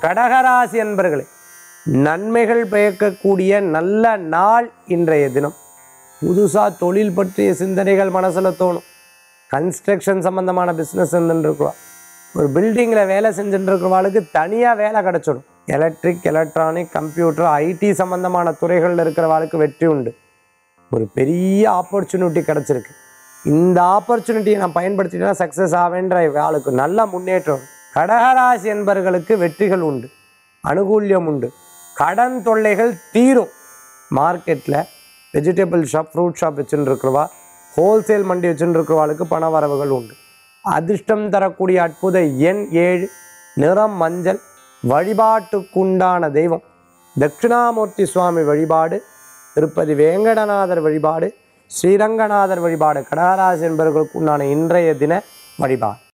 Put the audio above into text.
கடகராசி என்பர்களே நன்மைகள் பயக்கக்கூடிய நல்ல நாள் இன்றைய தினம் புதுசாக தொழில் பற்றிய சிந்தனைகள் மனசில் தோணும் கன்ஸ்ட்ரக்ஷன் சம்மந்தமான பிஸ்னஸ் இருந்துருக்குவா ஒரு பில்டிங்கில் வேலை செஞ்சுட்டு இருக்கிறவாளுக்கு தனியாக வேலை கிடச்சிடும் எலக்ட்ரிக் எலக்ட்ரானிக் கம்ப்யூட்டர் ஐடி சம்மந்தமான துறைகளில் இருக்கிறவாளுக்கு வெற்றி உண்டு ஒரு பெரிய ஆப்பர்ச்சுனிட்டி கிடச்சிருக்கு இந்த ஆப்பர்ச்சுனிட்டியை நான் பயன்படுத்தினா சக்ஸஸ் ஆவேன்ற ஆளுக்கு நல்ல முன்னேற்றம் வரும். கடகராசி என்பவர்களுக்கு வெற்றிகள் உண்டு அனுகூல்யம் உண்டு கடன் தொல்லைகள் தீரும் மார்க்கெட்டில் வெஜிடபிள் ஷாப் ஃப்ரூட் ஷாப் வச்சுட்டு இருக்கிறவா ஹோல்சேல் மண்டி வச்சுட்டு இருக்கிறவாளுக்கு பண வரவுகள் உண்டு அதிர்ஷ்டம் தரக்கூடிய அற்புத எண் ஏழு நிறம் மஞ்சள் வழிபாட்டுக்குண்டான தெய்வம் தட்சிணாமூர்த்தி சுவாமி வழிபாடு திருப்பதி வேங்கடநாதர் வழிபாடு ஸ்ரீரங்கநாதர் வழிபாடு கடகராசி என்பவர்களுக்கு உண்டான இன்றைய தின வழிபாடு